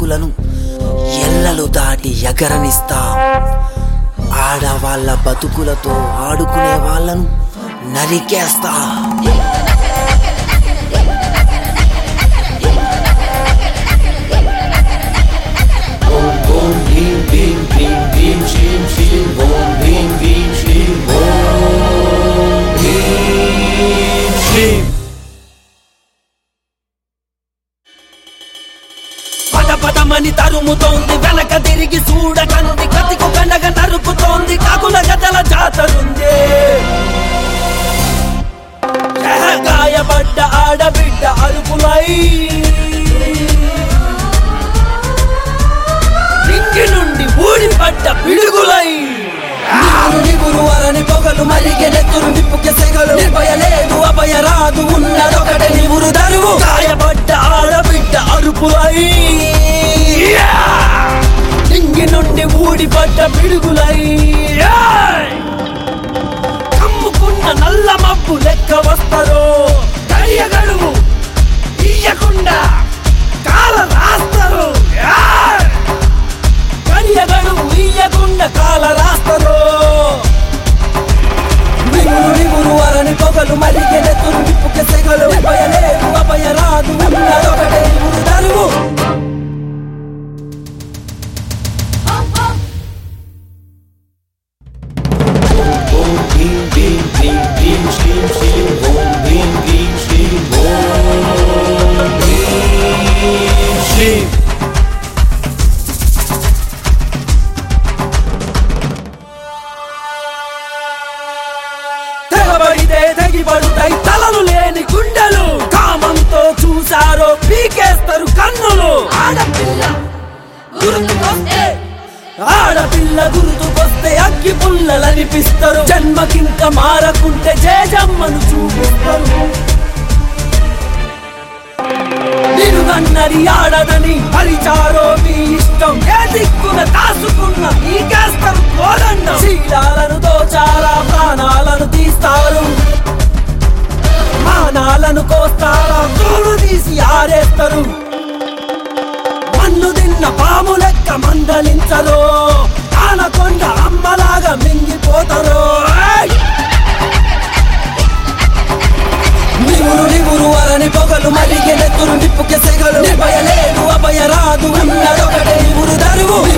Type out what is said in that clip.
బతుకులను ఎల్లలు దాటి ఎగరనిస్తా ఆడవాళ్ళ బతుకులతో ఆడుకునే వాళ్ళను నరికేస్తా పద పదమని తరుముతోంది వెనక తిరిగి చూడకంది కతికు కండగ నరుకుతోంది కాకుల గదల జాతరుంది ఎహ గాయపడ్డ ఆడబిడ్డ అరుపులై నింగి నుండి ఊడిపడ్డ పిడుగులై నిగురు నిగురు అరని పొగలు మరిగే నెత్తురు నిప్పుకి సెగలు నిర్భయ లేదు అభయ రాదు ఉన్నదొకటే నివురు దరువు గాయపడ్డ ఆడబిడ్డ అరుపులై నింగి నుండి ఊడిపడ్డ పిడుగులై కమ్ముకున్న నల్ల మబ్బు లెక్క వస్తారు గడియ గడువు ఇయ్యకుండా కాల రాస్తారు గడియ గడువు ఇయ్యకుండా కాల రాస్తారు నిగురు నిగురు అరని పొగలు మరిగే నెత్తురు నిప్పుకి సెగలు భయ లేదు అభయ రాదు ఉన్నదొకటే నివురు దరువు తెగబడితే తెగిపడుతాయి తలలు లేని గుండెలు కామంతో చూసారో పీకేస్తారు కన్నులు ఆడపిల్ల గుర్తుకొస్తే ఆడపిల్ల గుర్తుకొస్తే అగ్గి పుల్లలనిపిస్తారు జన్మకింక మారకుంటే జేజమ్మను చూపిస్తారు నిరుగన్నది ఆడదని పరిచారో మీ ఇష్టం ఏ దిక్కున దాసుకున్న మీకేస్తారు కోదండ శీలాలను దోచారా ప్రాణాలను తీస్తారు మానాలను కోస్తారా తోడు తీసి ఆరేస్తారు మన్ను తిన్న పాము లెక్క మందలించరు ఆనకొండ అమ్మలాగా మింగిపోతారు ఏయ్! నిగురు నిగురు అరని పొగలు మరిగే నెత్తురు నిప్పుకి సెగలు నిర్భయ లేదు అభయ రాదు ఉన్నదొకటే నిగురు దరువు